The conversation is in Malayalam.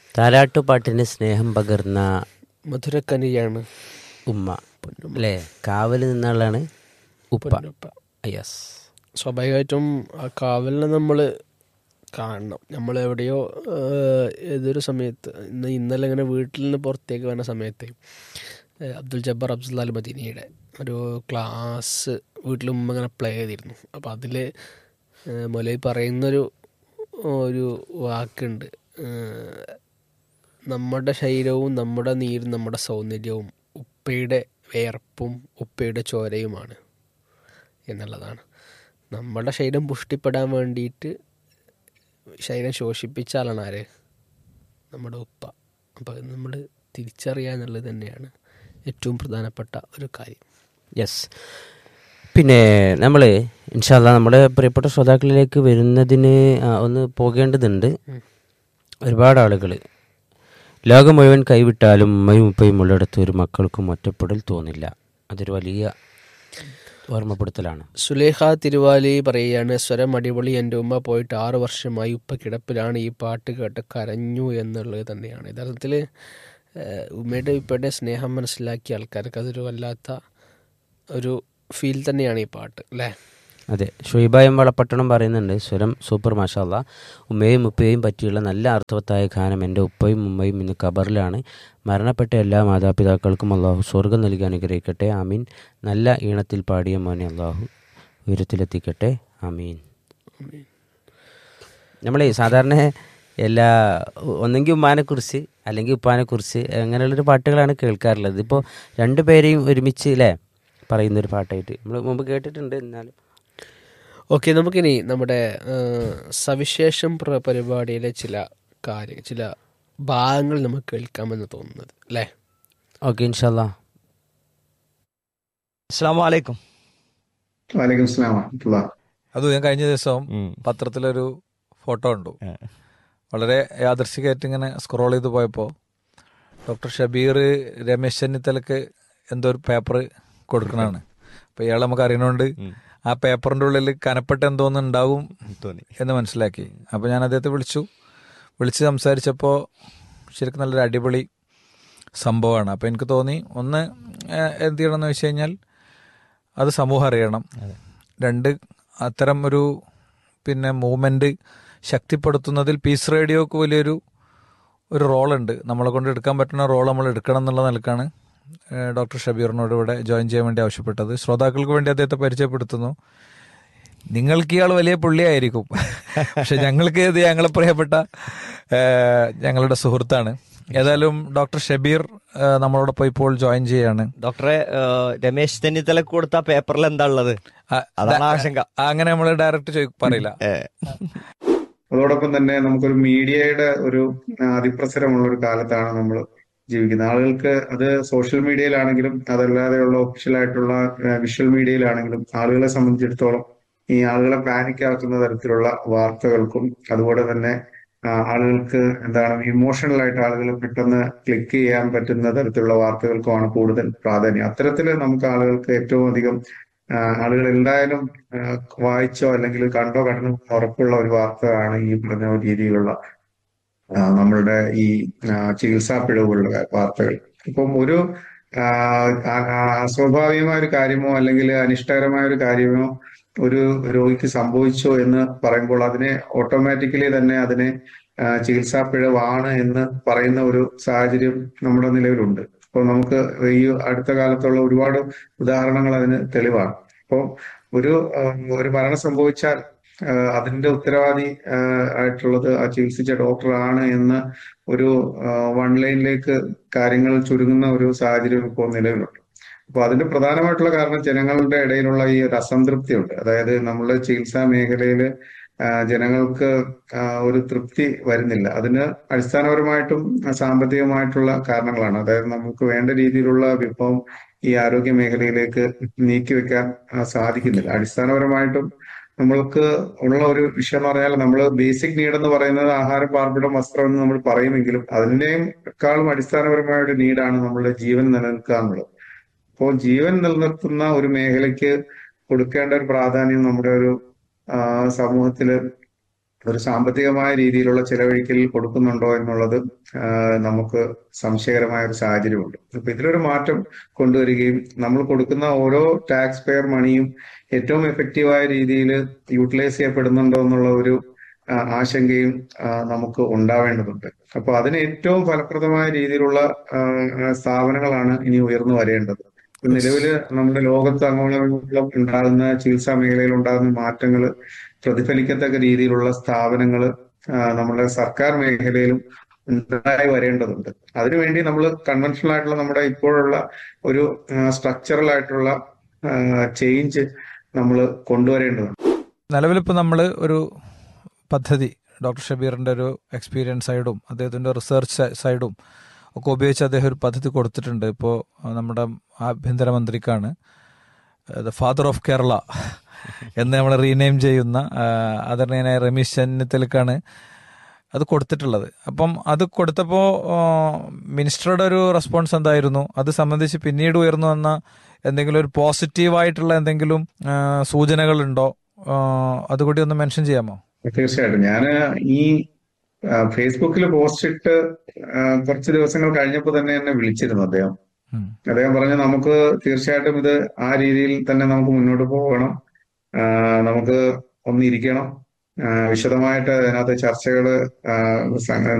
താരാട്ടുപാട്ടിന് സ്നേഹം പകർന്ന മധുരക്കനിയാണ് ഉമ്മ അല്ലേ കാവൽ നിന്നാളാണ് ഉപ്പ പൊന്നുപ്പ. യെസ് സ്വാഭാവികമായിട്ടും ആ കാവലിനെ നമ്മൾ കാണണം നമ്മൾ എവിടെയോ ഏഹ്, ഏതൊരു സമയത്ത് ഇന്ന് ഇന്നലെ ഇങ്ങനെ വീട്ടിൽ നിന്ന് പുറത്തേക്ക് വരുന്ന സമയത്ത് ഏഹ്, അബ്ദുൽ ജബ്ബാർ അബ്ദുൽ മദീനയുടെ ഒരു ക്ലാസ് വീട്ടിൽ ഉമ്മ ഇങ്ങനെ പ്ലേ ചെയ്തിരുന്നു അപ്പോൾ അതിൽ മൊലൈ പറയുന്നൊരു ഒരു വാക്കുണ്ട് ഏഹ്, നമ്മുടെ ശരീരവും നമ്മുടെ നീരും നമ്മുടെ സൗന്ദര്യവും ഉപ്പയുടെ വിയർപ്പും ഉപ്പയുടെ ചോരയുമാണ് എന്നുള്ളതാണ് നമ്മുടെ ശരീരം പുഷ്ടിപ്പെടാൻ വേണ്ടിയിട്ട് ശരീരം ശോഷിപ്പിച്ച ആളാണ് ആര് നമ്മുടെ ഉപ്പ അപ്പോൾ നമ്മൾ തിരിച്ചറിയുക എന്നുള്ളത് തന്നെയാണ് ഏറ്റവും പ്രധാനപ്പെട്ട ഒരു കാര്യം യെസ് പിന്നെ നമ്മൾ ഇൻഷാല്ല നമ്മുടെ പ്രിയപ്പെട്ട ശ്രോതാക്കളിലേക്ക് വരുന്നതിന് ആ, ഒന്ന് പോകേണ്ടതുണ്ട് ഒരുപാട് ആളുകൾ ലോകം മുഴുവൻ കൈവിട്ടാലും ഉമ്മയും ഉപ്പയും ഉള്ളിടത്ത് ഒരു മക്കൾക്കും ഒറ്റപ്പെടൽ തോന്നില്ല അതൊരു വലിയ ഓർമ്മപ്പെടുത്തലാണ് സുലേഖ തിരുവാലി പറയുകയാണ് സ്വരം അടിപൊളി എൻ്റെ ഉമ്മ പോയിട്ട് ആറ് വർഷമായി ഉപ്പ കിടപ്പിലാണ് ഈ പാട്ട് കേട്ട് കരഞ്ഞു എന്നുള്ളത് തന്നെയാണ് യഥാർത്ഥത്തിൽ ഏഹ്, ഉമ്മയുടെ ഉപ്പയുടെ സ്നേഹം മനസ്സിലാക്കിയ ആൾക്കാർക്ക് അതൊരു വല്ലാത്ത ഒരു ഫീൽ തന്നെയാണ് ഈ പാട്ട് അല്ലേ അതെ ഷുൈബായം വളപ്പട്ടണം പറയുന്നുണ്ട് സ്വരം സൂപ്പർ മാഷാല്ല ഉമ്മയും ഉപ്പയും പറ്റിയുള്ള നല്ല അർത്ഥവത്തായ ഗാനം എൻ്റെ ഉപ്പയും ഉമ്മയും ഇന്ന് ഖബറിലാണ് മരണപ്പെട്ട എല്ലാ മാതാപിതാക്കൾക്കും അള്ളാഹു സ്വർഗം നൽകി അനുഗ്രഹിക്കട്ടെ ആമീൻ നല്ല ഈണത്തിൽ പാടിയ മോനെ അള്ളാഹു ഉയരത്തിലെത്തിക്കട്ടെ ആമീൻ നമ്മളെ സാധാരണ എല്ലാ ഒന്നെങ്കിൽ ഉമ്മാനെക്കുറിച്ച് അല്ലെങ്കിൽ ഉപ്പാനെക്കുറിച്ച് അങ്ങനെയുള്ളൊരു പാട്ടുകളാണ് കേൾക്കാറുള്ളത് ഇപ്പോൾ രണ്ടുപേരെയും ഒരുമിച്ച് അല്ലേ പറയുന്നൊരു പാട്ടായിട്ട് നമ്മൾ മുമ്പ് കേട്ടിട്ടുണ്ട് എന്നാലും ഓക്കെ നമുക്കിനി നമ്മുടെ ആ, സവിശേഷം പ്ര- പരിപാടിയിലെ ചില കാര്യ ചില ഭാഗങ്ങൾ നമുക്ക് കേൾക്കാമെന്ന് തോന്നുന്നത് അല്ലേ ഓക്കെ ഇൻഷാല്ലാ അസ്സാം വലൈക്കും വലൈക്കും സ്ലാം വറഹ്മത്തുള്ള അത് ഞാൻ കഴിഞ്ഞ ദിവസം പത്രത്തിലൊരു ഫോട്ടോ കണ്ടു വളരെ യാദർശികമായിട്ട് ഇങ്ങനെ സ്ക്രോൾ ചെയ്ത് പോയപ്പോൾ ഡോക്ടർ ഷബീർ രമേശ് ചെന്നിത്തലക്ക് എന്തോ ഒരു പേപ്പർ കൊടുക്കണതാണ് അപ്പോൾ ഇയാൾ നമുക്ക് അറിയണോണ്ട് ആ പേപ്പറിൻ്റെ ഉള്ളിൽ കനപ്പെട്ട എന്തോന്ന് ഉണ്ടാവും തോന്നി എന്ന് മനസ്സിലാക്കി അപ്പോൾ ഞാൻ അദ്ദേഹത്തെ വിളിച്ചു വിളിച്ച് സംസാരിച്ചപ്പോൾ ശരിക്കും നല്ലൊരു അടിപൊളി സംഭവമാണ് അപ്പോൾ എനിക്ക് തോന്നി ഒന്ന് ഏഹ്, എന്ത് ചെയ്യണമെന്ന് വെച്ച് കഴിഞ്ഞാൽ അത് സമൂഹം അറിയണം രണ്ട് അത്തരം ഒരു പിന്നെ മൂവ്മെന്റ് ശക്തിപ്പെടുത്തുന്നതിൽ പീസ് റേഡിയോക്ക് വലിയൊരു ഒരു റോളുണ്ട് നമ്മളെ കൊണ്ട് എടുക്കാൻ പറ്റുന്ന റോൾ നമ്മൾ എടുക്കണം എന്നുള്ള നിലക്കാണ് ഏഹ്, ഡോക്ടർ ഷബീറിനോട് ഇവിടെ ജോയിൻ ചെയ്യാൻ വേണ്ടി ആവശ്യപ്പെട്ടത് ശ്രോതാക്കൾക്ക് വേണ്ടി അദ്ദേഹത്തെ പരിചയപ്പെടുത്തുന്നു നിങ്ങൾക്ക് ഇയാൾ വലിയ പുള്ളിയായിരിക്കും പക്ഷെ ഞങ്ങൾക്ക് ഇത് ഞങ്ങളെ പ്രിയപ്പെട്ട ഏഹ്, ഞങ്ങളുടെ സുഹൃത്താണ് ഏതായാലും ഡോക്ടർ ഷബീർ ഏഹ്, നമ്മളോടൊപ്പം ഇപ്പോൾ ജോയിൻ ചെയ്യാണ് ഡോക്ടറെ ഏഹ്, രമേശ് ചെന്നിത്തലക്ക് കൊടുത്ത പേപ്പറിൽ എന്താ ഉള്ളത് ആ, അതാണ് ആശങ്ക അങ്ങനെ നമ്മൾ ഡയറക്റ്റ് ചോദി പറയില്ല ഏഹ്. അതോടൊപ്പം തന്നെ നമുക്കൊരു മീഡിയയുടെ ഒരു ആ, അതിപ്രസരമുള്ള ഒരു കാലത്താണ് നമ്മൾ ജീവിക്കുന്നത് ആളുകൾക്ക് അത് സോഷ്യൽ മീഡിയയിലാണെങ്കിലും അതല്ലാതെയുള്ള ഒഫീഷ്യൽ ആയിട്ടുള്ള വിഷ്വൽ മീഡിയയിലാണെങ്കിലും ആളുകളെ സംബന്ധിച്ചിടത്തോളം ഈ ആളുകളെ പാനിക് ആക്കുന്ന തരത്തിലുള്ള വാർത്തകൾക്കും അതുപോലെ തന്നെ ആ, ആളുകൾക്ക് എന്താണ് ഇമോഷണൽ ആയിട്ട് ആളുകൾ പെട്ടെന്ന് ക്ലിക്ക് ചെയ്യാൻ പറ്റുന്ന തരത്തിലുള്ള വാർത്തകൾക്കുമാണ് കൂടുതൽ പ്രാധാന്യം അത്തരത്തിൽ നമുക്ക് ആളുകൾക്ക് ഏറ്റവും അധികം ആ, ആളുകൾ എന്തായാലും ആ, വായിച്ചോ അല്ലെങ്കിൽ കണ്ടോ കണ്ടോ ഉറപ്പുള്ള ഒരു വാർത്തയാണ് ഈ പറഞ്ഞ രീതിയിലുള്ള ആ, നമ്മളുടെ ഈ ആ, ചികിത്സാ പിഴവുകളുടെ വാർത്തകൾ ഇപ്പം ഒരു ആ, ആ- ആ- അസ്വാഭാവികമായ ഒരു കാര്യമോ അല്ലെങ്കിൽ അനിഷ്ടകരമായ ഒരു കാര്യമോ ഒരു രോഗിക്ക് സംഭവിച്ചോ എന്ന് പറയുമ്പോൾ അതിനെ ഓട്ടോമാറ്റിക്കലി തന്നെ അതിനെ ആ, ചികിത്സാ പിഴവാണ് എന്ന് പറയുന്ന ഒരു സാഹചര്യം നമ്മുടെ നിലവിലുണ്ട് അപ്പോൾ നമുക്ക് ഈ അടുത്ത കാലത്തുള്ള ഒരുപാട് ഉദാഹരണങ്ങൾ അതിന് തെളിവാണ് അപ്പോൾ ഒരു ആ, ഒരു മരണം സംഭവിച്ചാൽ ആ, അതിന്റെ ഉത്തരവാദി ആ, ആയിട്ടുള്ളത് ആ ചികിത്സിച്ച ഡോക്ടറാണ് എന്ന് ഒരു വൺ ലൈനിലേക്ക് കാര്യങ്ങൾ ചുരുങ്ങുന്ന ഒരു സാഹചര്യം ഇപ്പോൾ നിലവിലുണ്ട് അപ്പൊ അതിന്റെ പ്രധാനമായിട്ടുള്ള കാരണം ജനങ്ങളുടെ ഇടയിലുള്ള ഈ ഒരു അസംതൃപ്തിയുണ്ട് അതായത് നമ്മുടെ ചികിത്സാ മേഖലയിൽ ജനങ്ങൾക്ക് ആ, ഒരു തൃപ്തി വരുന്നില്ല അതിന് അടിസ്ഥാനപരമായിട്ടും ആ, സാമ്പത്തികമായിട്ടുള്ള കാരണങ്ങളാണ് അതായത് നമുക്ക് വേണ്ട രീതിയിലുള്ള വിഭവം ഈ ആരോഗ്യ മേഖലയിലേക്ക് നീക്കിവെക്കാൻ ആ, സാധിക്കുന്നില്ല അടിസ്ഥാനപരമായിട്ടും നമ്മൾക്ക് ഉള്ള ഒരു വിഷയം എന്ന് പറഞ്ഞാൽ നമ്മൾ ബേസിക് നീഡ് എന്ന് പറയുന്നത് ആഹാരം പാർപ്പിടം വസ്ത്രം എന്ന് നമ്മൾ പറയുമെങ്കിലും അതിന്റെയും എക്കാളും അടിസ്ഥാനപരമായ ഒരു നീഡാണ് നമ്മളുടെ ജീവൻ നിലനിൽക്കുക എന്നുള്ളത് അപ്പോൾ ജീവൻ നിലനിർത്തുന്ന ഒരു മേഖലയ്ക്ക് കൊടുക്കേണ്ട ഒരു പ്രാധാന്യം നമ്മുടെ ഒരു ആ, സമൂഹത്തില് ഒരു സാമ്പത്തികമായ രീതിയിലുള്ള ചെലവഴിക്കൽ കൊടുക്കുന്നുണ്ടോ എന്നുള്ളത് ആ, നമുക്ക് സംശയകരമായ ഒരു സാഹചര്യമുണ്ട് അപ്പൊ ഇതിലൊരു മാറ്റം കൊണ്ടുവരികയും നമ്മൾ കൊടുക്കുന്ന ഓരോ ടാക്സ് പെയർ മണിയും ഏറ്റവും എഫക്റ്റീവായ രീതിയിൽ യൂട്ടിലൈസ് ചെയ്യപ്പെടുന്നുണ്ടോ എന്നുള്ള ഒരു ആ, ആശങ്കയും ആ, നമുക്ക് ഉണ്ടാവേണ്ടതുണ്ട് അപ്പൊ അതിന് ഏറ്റവും ഫലപ്രദമായ രീതിയിലുള്ള ആ, ആ, സ്ഥാപനങ്ങളാണ് ഇനി ഉയർന്നു വരേണ്ടത് ഇപ്പൊ നിലവില് നമ്മുടെ ലോകത്ത് അങ്ങോളം ഉണ്ടാകുന്ന ചികിത്സാ മേഖലയിൽ ഉണ്ടാകുന്ന മാറ്റങ്ങൾ പ്രതിഫലിക്കത്തക്ക രീതിയിലുള്ള സ്ഥാപനങ്ങൾ നമ്മുടെ സർക്കാർ മേഖലയിലും ഉണ്ടായി വരേണ്ടതുണ്ട് അതിനുവേണ്ടി നമ്മൾ കൺവെൻഷണൽ ആയിട്ടുള്ള നമ്മുടെ ഇപ്പോഴുള്ള ഒരു സ്ട്രക്ചറൽ ആയിട്ടുള്ള ചേഞ്ച് നമ്മൾ കൊണ്ടുവരേണ്ടതുണ്ട് നിലവിലിപ്പോൾ നമ്മൾ ഒരു പദ്ധതി ഡോക്ടർ ഷബീറിൻ്റെ ഒരു എക്സ്പീരിയൻസ് സൈഡും അദ്ദേഹത്തിൻ്റെ റിസർച്ച് സൈഡും ഒക്കെ ഉപയോഗിച്ച് അദ്ദേഹം ഒരു പദ്ധതി കൊടുത്തിട്ടുണ്ട് ഇപ്പോൾ നമ്മുടെ ആഭ്യന്തരമന്ത്രിക്കാണ് ദ ഫാദർ ഓഫ് കേരള എന്ന് നമ്മൾ റീനെയിം ചെയ്യുന്ന ആ, ആദരണീയനായ രമേശ് ചെന്നിത്തലക്കാണ് അത് കൊടുത്തിട്ടുള്ളത് അപ്പം അത് കൊടുത്തപ്പോൾ മിനിസ്റ്ററുടെ ഒരു റെസ്പോൺസ് എന്തായിരുന്നു അത് സംബന്ധിച്ച് പിന്നീട് ഉയർന്നു വന്ന എന്തെങ്കിലും ഒരു പോസിറ്റീവായിട്ടുള്ള എന്തെങ്കിലും ആ, സൂചനകളുണ്ടോ ആ, അതുകൂടി ഒന്ന് മെൻഷൻ ചെയ്യാമോ തീർച്ചയായിട്ടും ഞാൻ ഈ ഫേസ്ബുക്കിൽ പോസ്റ്റ് ഇട്ട് ആ, കുറച്ച് ദിവസങ്ങൾ കഴിഞ്ഞപ്പോൾ തന്നെ എന്നെ വിളിച്ചിരുന്നു അദ്ദേഹം ഉം. അദ്ദേഹം പറഞ്ഞു നമുക്ക് തീർച്ചയായിട്ടും ഇത് ആ രീതിയിൽ തന്നെ നമുക്ക് മുന്നോട്ട് പോകണം ആ, നമുക്ക് ഒന്നിരിക്കണം ആ, വിശദമായിട്ട് അതിനകത്ത് ചർച്ചകൾ